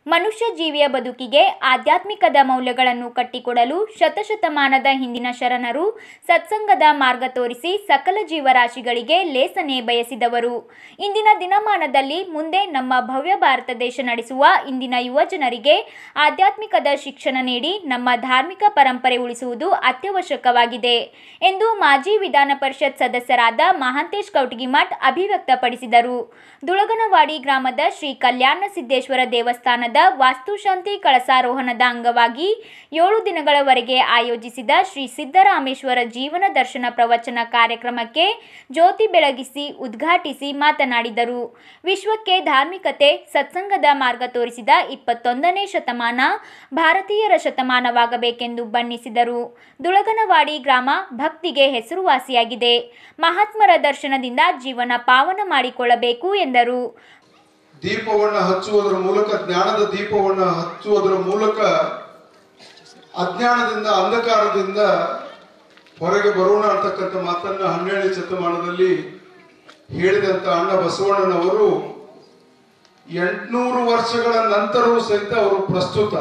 ಮನುಷ್ಯ ಜೀವಿಯ ಬದುಕಿಗೆ ಆಧ್ಯಾತ್ಮಿಕದ ಮೌಲ್ಯಗಳನ್ನು ಕಟ್ಟಿಕೊಡಲು ಶತಶತಮಾನದ ಹಿಂದಿನ ಶರಣರು ಸತ್ಸಂಗದ ಮಾರ್ಗ ತೋರಿಸಿ ಸಕಲ ಜೀವರಾಶಿಗಳಿಗೆ ಲೇಸನೆ ಬಯಸಿದವರು ಇಂದಿನ ದಿನಮಾನದಲ್ಲಿ ಮುಂದೆ ನಮ್ಮ ಭವ್ಯ ಭಾರತ ದೇಶ ನಡೆಸುವ ಇಂದಿನ ಯುವಜನರಿಗೆ ಆಧ್ಯಾತ್ಮಿಕದ ಶಿಕ್ಷಣ ನೀಡಿ ನಮ್ಮ ಧಾರ್ಮಿಕ ಪರಂಪರೆ ಉಳಿಸುವುದು ಅತ್ಯವಶ್ಯಕವಾಗಿದೆ ಎಂದು ಮಾಜಿ ವಿಧಾನ ಪರಿಷತ್ ಸದಸ್ಯರಾದ ಮಹಾಂತೇಶ್ ಕೌಟಗಿಮಠ್ ಅಭಿವ್ಯಕ್ತಪಡಿಸಿದರು ದುಳಗನವಾಡಿ ಗ್ರಾಮದ ಶ್ರೀ ಕಲ್ಯಾಣ ಸಿದ್ದೇಶ್ವರ ದೇವಸ್ಥಾನದ ವಾಸ್ತುಶಾಂತಿ ಕಳಸಾರೋಹಣದ ಅಂಗವಾಗಿ ಏಳು ದಿನಗಳವರೆಗೆ ಆಯೋಜಿಸಿದ ಶ್ರೀ ಸಿದ್ದರಾಮೇಶ್ವರ ಜೀವನ ದರ್ಶನ ಪ್ರವಚನ ಕಾರ್ಯಕ್ರಮಕ್ಕೆ ಜ್ಯೋತಿ ಬೆಳಗಿಸಿ ಉದ್ಘಾಟಿಸಿ ಮಾತನಾಡಿದರು ವಿಶ್ವಕ್ಕೆ ಧಾರ್ಮಿಕತೆ ಸತ್ಸಂಗದ ಮಾರ್ಗ ತೋರಿಸಿದ ಇಪ್ಪತ್ತೊಂದನೇ ಶತಮಾನ ಭಾರತೀಯರ ಶತಮಾನವಾಗಬೇಕೆಂದು ಬಣ್ಣಿಸಿದರು ದುಳಗನವಾಡಿ ಗ್ರಾಮ ಭಕ್ತಿಗೆ ಹೆಸರುವಾಸಿಯಾಗಿದೆ ಮಹಾತ್ಮರ ದರ್ಶನದಿಂದ ಜೀವನ ಪಾವನ ಮಾಡಿಕೊಳ್ಳಬೇಕು ಎಂದರು ದೀಪವನ್ನು ಹಚ್ಚುವುದರ ಮೂಲಕ ಜ್ಞಾನದ ದೀಪವನ್ನು ಹಚ್ಚುವುದರ ಮೂಲಕ ಅಜ್ಞಾನದಿಂದ ಅಂಧಕಾರದಿಂದ ಹೊರಗೆ ಬರೋಣ ಅಂತಕ್ಕಂಥ ಮಾತನ್ನ ಹನ್ನೆರಡನೇ ಶತಮಾನದಲ್ಲಿ ಹೇಳಿದಂತ ಅಣ್ಣ ಬಸವಣ್ಣನವರು ಎಂಟುನೂರು ವರ್ಷಗಳ ನಂತರವೂ ಸಹಿತ ಅವರು ಪ್ರಸ್ತುತ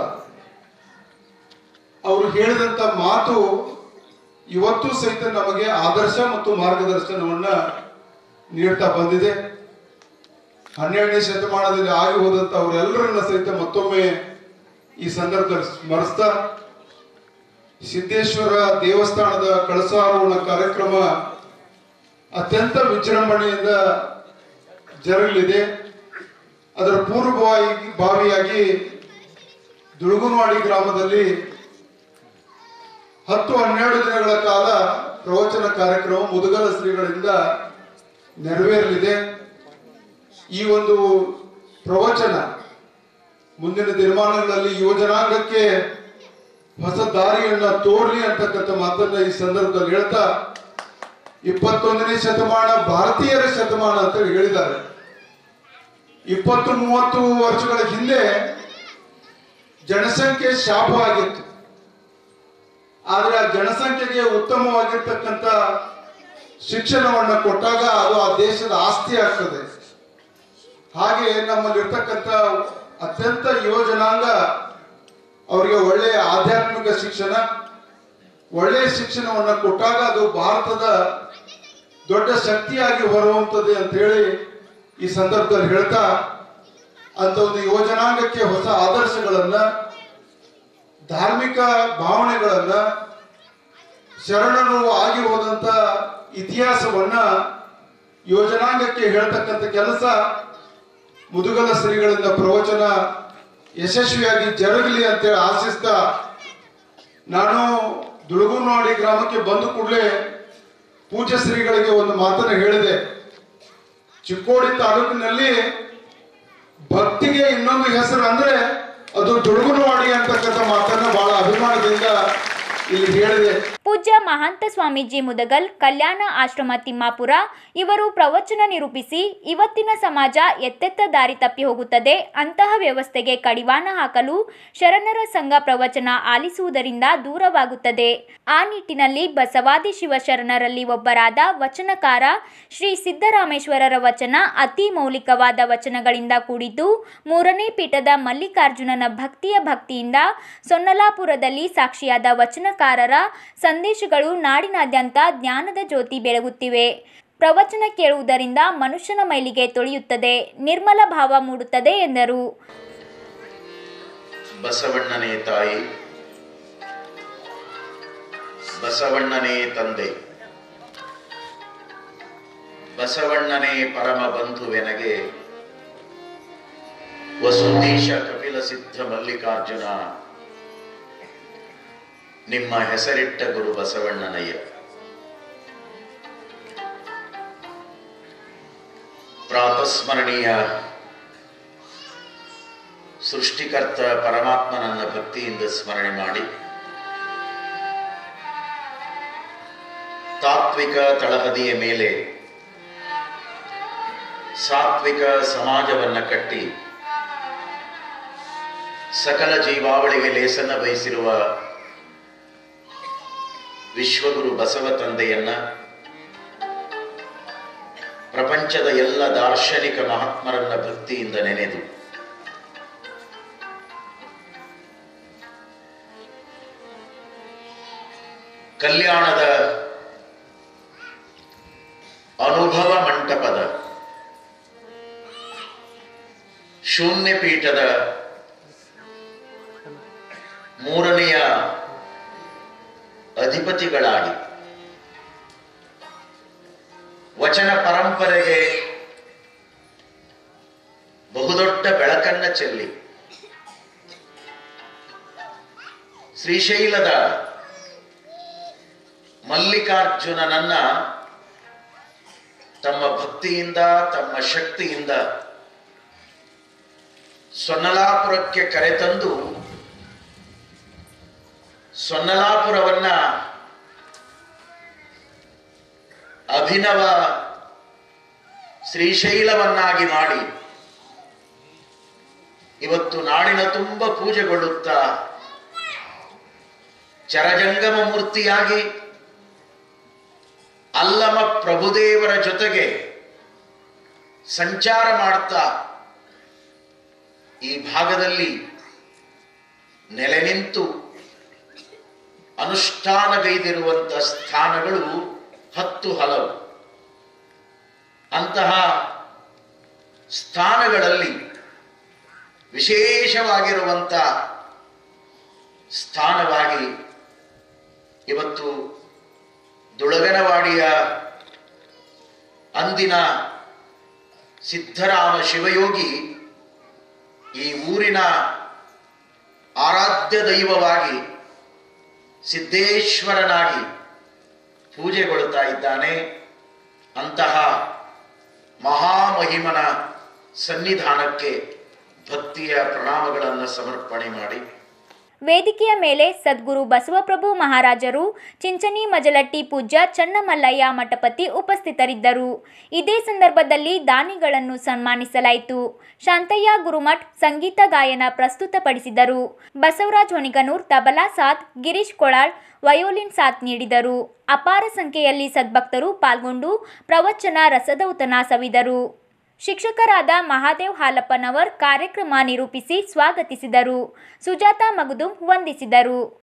ಅವರು ಹೇಳಿದಂತ ಮಾತು ಇವತ್ತು ಸಹಿತ ನಮಗೆ ಆದರ್ಶ ಮತ್ತು ಮಾರ್ಗದರ್ಶನವನ್ನ ನೀಡ್ತಾ ಬಂದಿದೆ ಹನ್ನೆರಡನೇ ಶತಮಾನದಲ್ಲಿ ಆಗಿ ಹೋದಂತ ಅವರೆಲ್ಲರನ್ನ ಸಹಿತ ಮತ್ತೊಮ್ಮೆ ಈ ಸಂದರ್ಭದಲ್ಲಿ ಸ್ಮರಿಸ್ತಾ ಸಿದ್ದೇಶ್ವರ ದೇವಸ್ಥಾನದ ಕಳಸಾರೋಹಣ ಕಾರ್ಯಕ್ರಮ ಅತ್ಯಂತ ವಿಜೃಂಭಣೆಯಿಂದ ಜರಗಲಿದೆ ಅದರ ಪೂರ್ವಭಾವಿ ಭಾವಿಯಾಗಿ ದುಳುಗುನವಾಡಿ ಗ್ರಾಮದಲ್ಲಿ ಹತ್ತು ಹನ್ನೆರಡು ದಿನಗಳ ಕಾಲ ಪ್ರವಚನ ಕಾರ್ಯಕ್ರಮ ಮುದುಗಲ ಶ್ರೀಗಳಿಂದ ನೆರವೇರಲಿದೆ ಈ ಒಂದು ಪ್ರವಚನ ಮುಂದಿನ ದಿನಮಾನಗಳಲ್ಲಿ ಯುವಜನಾಂಗಕ್ಕೆ ಹೊಸ ದಾರಿಯನ್ನ ತೋರ್ಲಿ ಅಂತಕ್ಕಂಥ ಮಾತನ್ನ ಈ ಸಂದರ್ಭದಲ್ಲಿ ಹೇಳ್ತಾ ಇಪ್ಪತ್ತೊಂದನೇ ಶತಮಾನ ಭಾರತೀಯರ ಶತಮಾನ ಅಂತ ಹೇಳಿದ್ದಾರೆ ಇಪ್ಪತ್ತು ಮೂವತ್ತು ವರ್ಷಗಳ ಹಿಂದೆ ಜನಸಂಖ್ಯೆ ಶಾಪ ಆಗಿತ್ತು ಆದ್ರೆ ಆ ಜನಸಂಖ್ಯೆಗೆ ಉತ್ತಮವಾಗಿರ್ತಕ್ಕಂಥ ಶಿಕ್ಷಣವನ್ನ ಕೊಟ್ಟಾಗ ಅದು ಆ ದೇಶದ ಆಸ್ತಿ ಆಗ್ತದೆ ಹಾಗೆ ನಮ್ಮಲ್ಲಿರ್ತಕ್ಕಂಥ ಅತ್ಯಂತ ಯುವಜನಾಂಗ ಅವರಿಗೆ ಒಳ್ಳೆಯ ಆಧ್ಯಾತ್ಮಿಕ ಶಿಕ್ಷಣ ಒಳ್ಳೆಯ ಶಿಕ್ಷಣವನ್ನ ಕೊಟ್ಟಾಗ ಅದು ಭಾರತದ ದೊಡ್ಡ ಶಕ್ತಿಯಾಗಿ ಹೊರುವಂಥದ್ದು ಅಂತ ಹೇಳಿ ಈ ಸಂದರ್ಭದಲ್ಲಿ ಹೇಳ್ತಾ ಅಂತ ಒಂದು ಯುವಜನಾಂಗಕ್ಕೆ ಹೊಸ ಆದರ್ಶಗಳನ್ನ ಧಾರ್ಮಿಕ ಭಾವನೆಗಳನ್ನ ಶರಣರು ಆಗಿ ಹೋದಂತ ಇತಿಹಾಸವನ್ನ ಯೋಜನಾಂಗಕ್ಕೆ ಹೇಳ್ತಕ್ಕಂಥ ಕೆಲಸ ಮುದುಗಲ ಶ್ರೀಗಳಿಂದ ಪ್ರವಚನ ಯಶಸ್ವಿಯಾಗಿ ಜರುಗಲಿ ಅಂತೇಳಿ ಆಶಿಸ್ತಾ ನಾನು ದುಳುಗುನವಾಡಿ ಗ್ರಾಮಕ್ಕೆ ಬಂದ ಕೂಡಲೇ ಪೂಜ್ಯ ಶ್ರೀಗಳಿಗೆ ಒಂದು ಮಾತನ್ನು ಹೇಳಿದೆ ಚಿಕ್ಕೋಡಿ ತಾಲೂಕಿನಲ್ಲಿ ಭಕ್ತಿಗೆ ಇನ್ನೊಂದು ಹೆಸರು ಅಂದ್ರೆ ಅದು ದುಡುಗುನವಾಡಿ ಅಂತಕ್ಕಂಥ ಮಾತನ್ನ ಬಹಳ ಅಭಿಮಾನದಿಂದ ಇಲ್ಲಿ ಹೇಳಿದೆ ಪೂಜ್ಯ ಮಹಾಂತ ಸ್ವಾಮೀಜಿ ಮುದಗಲ್ ಕಲ್ಯಾಣ ಆಶ್ರಮ ತಿಮ್ಮಾಪುರ ಇವರು ಪ್ರವಚನ ನಿರೂಪಿಸಿ ಇವತ್ತಿನ ಸಮಾಜ ಎತ್ತೆತ್ತ ದಾರಿ ತಪ್ಪಿ ಹೋಗುತ್ತದೆ ಅಂತಹ ವ್ಯವಸ್ಥೆಗೆ ಕಡಿವಾಣ ಹಾಕಲು ಶರಣರ ಸಂಘ ಪ್ರವಚನ ಆಲಿಸುವುದರಿಂದ ದೂರವಾಗುತ್ತದೆ ಆ ನಿಟ್ಟಿನಲ್ಲಿ ಬಸವಾದಿ ಶಿವಶರಣರಲ್ಲಿ ಒಬ್ಬರಾದ ವಚನಕಾರ ಶ್ರೀ ಸಿದ್ದರಾಮೇಶ್ವರರ ವಚನ ಅತಿ ಮೌಲಿಕವಾದ ವಚನಗಳಿಂದ ಕೂಡಿದ್ದು ಮೂರನೇ ಪೀಠದ ಮಲ್ಲಿಕಾರ್ಜುನನ ಭಕ್ತಿಯ ಭಕ್ತಿಯಿಂದ ಸೊನ್ನಲಾಪುರದಲ್ಲಿ ಸಾಕ್ಷಿಯಾದ ವಚನಕಾರರ ಸಂದೇಶಗಳು ನಾಡಿನಾದ್ಯಂತ ಜ್ಞಾನದ ಜ್ಯೋತಿ ಬೆಳಗುತ್ತಿವೆ ಪ್ರವಚನ ಕೇಳುವುದರಿಂದ ಮನುಷ್ಯನ ಮೈಲಿಗೆ ತೊಳೆಯುತ್ತದೆ ನಿರ್ಮಲ ಭಾವ ಮೂಡುತ್ತದೆ ಎಂದರು ಬಸವಣ್ಣನೇ ತಾಯಿ ಬಸವಣ್ಣನೇ ತಂದೆ ಬಸವಣ್ಣನೇ ಪರಮ ಬಂಧುವೆನಗೆ ವಸುಂಧೀಶ ಕಪಿಲ ಸಿದ್ಧ ಮಲ್ಲಿಕಾರ್ಜುನ ನಿಮ್ಮ ಹೆಸರಿಟ್ಟ ಗುರು ಬಸವಣ್ಣನಯ್ಯ ಪ್ರಾತಸ್ಮರಣೀಯ ಸೃಷ್ಟಿಕರ್ತ ಪರಮಾತ್ಮನನ್ನ ಭಕ್ತಿಯಿಂದ ಸ್ಮರಣೆ ಮಾಡಿ ತಾತ್ವಿಕ ತಳಹದಿಯ ಮೇಲೆ ಸಾತ್ವಿಕ ಸಮಾಜವನ್ನ ಕಟ್ಟಿ ಸಕಲ ಜೀವಾವಳಿಗೆ ಲೇಸನ್ನ ಬಯಸಿರುವ ವಿಶ್ವಗುರು ಬಸವ ತಂದೆಯನ್ನ ಪ್ರಪಂಚದ ಎಲ್ಲ ದಾರ್ಶನಿಕ ಮಹಾತ್ಮರನ್ನ ಭಕ್ತಿಯಿಂದ ನೆನೆದು ಕಲ್ಯಾಣದ ಅನುಭವ ಮಂಟಪದ ಶೂನ್ಯ ಪೀಠದ ಮೂರನೆಯ ಅಧಿಪತಿಗಳಾಗಿ ವಚನ ಪರಂಪರೆಗೆ ಬಹುದೊಡ್ಡ ಬೆಳಕನ್ನ ಚೆಲ್ಲಿ ಶ್ರೀಶೈಲದ ಮಲ್ಲಿಕಾರ್ಜುನನನ್ನ ತಮ್ಮ ಭಕ್ತಿಯಿಂದ ತಮ್ಮ ಶಕ್ತಿಯಿಂದ ಸೊನ್ನಲಾಪುರಕ್ಕೆ ಕರೆತಂದು ಸೊನ್ನಲಾಪುರವನ್ನ ಅಭಿನವ ಶ್ರೀಶೈಲವನ್ನಾಗಿ ಮಾಡಿ ಇವತ್ತು ನಾಡಿನ ತುಂಬ ಪೂಜೆಗೊಳ್ಳುತ್ತಾ ಚರಜಂಗಮ ಮೂರ್ತಿಯಾಗಿ ಅಲ್ಲಮ ಪ್ರಭುದೇವರ ಜೊತೆಗೆ ಸಂಚಾರ ಮಾಡ್ತಾ ಈ ಭಾಗದಲ್ಲಿ ನೆಲೆ ನಿಂತು ಅನುಷ್ಠಾನಗೈದಿರುವಂಥ ಸ್ಥಾನಗಳು ಹತ್ತು ಹಲವು ಅಂತಹ ಸ್ಥಾನಗಳಲ್ಲಿ ವಿಶೇಷವಾಗಿರುವಂಥ ಸ್ಥಾನವಾಗಿ ಇವತ್ತು ದುಳಗನವಾಡಿಯ ಅಂದಿನ ಸಿದ್ಧರಾಮ ಶಿವಯೋಗಿ ಈ ಊರಿನ ಆರಾಧ್ಯ ದೈವವಾಗಿ ಸಿದ್ದೇಶ್ವರನಾಗಿ ಪೂಜೆಗೊಳ್ತಾ ಇದ್ದಾನೆ ಅಂತಹ ಮಹಾಮಹಿಮನ ಸನ್ನಿಧಾನಕ್ಕೆ ಭಕ್ತಿಯ ಪ್ರಣಾಮಗಳನ್ನು ಸಮರ್ಪಣೆ ಮಾಡಿ ವೇದಿಕೆಯ ಮೇಲೆ ಸದ್ಗುರು ಬಸವಪ್ರಭು ಮಹಾರಾಜರು ಚಿಂಚನಿ ಮಜಲಟ್ಟಿ ಪೂಜ್ಯ ಚನ್ನಮಲ್ಲಯ್ಯ ಮಠಪತಿ ಉಪಸ್ಥಿತರಿದ್ದರು ಇದೇ ಸಂದರ್ಭದಲ್ಲಿ ದಾನಿಗಳನ್ನು ಸನ್ಮಾನಿಸಲಾಯಿತು ಶಾಂತಯ್ಯ ಗುರುಮಠ್ ಸಂಗೀತ ಗಾಯನ ಪ್ರಸ್ತುತಪಡಿಸಿದರು ಬಸವರಾಜ್ ಹೊನಿಗನೂರ್ ತಬಲಾ ಸಾಥ್ ಗಿರೀಶ್ ಕೊಳಾಳ್ ವಯೋಲಿನ್ ಸಾಥ್ ನೀಡಿದರು ಅಪಾರ ಸಂಖ್ಯೆಯಲ್ಲಿ ಸದ್ಭಕ್ತರು ಪಾಲ್ಗೊಂಡು ಪ್ರವಚನ ರಸದೌತಣ ಸವಿದರು ಶಿಕ್ಷಕರಾದ ಮಹಾದೇವ್ ಹಾಲಪ್ಪನವರ್ ಕಾರ್ಯಕ್ರಮ ನಿರೂಪಿಸಿ ಸ್ವಾಗತಿಸಿದರು ಸುಜಾತ ಮಗದುಂ ವಂದಿಸಿದರು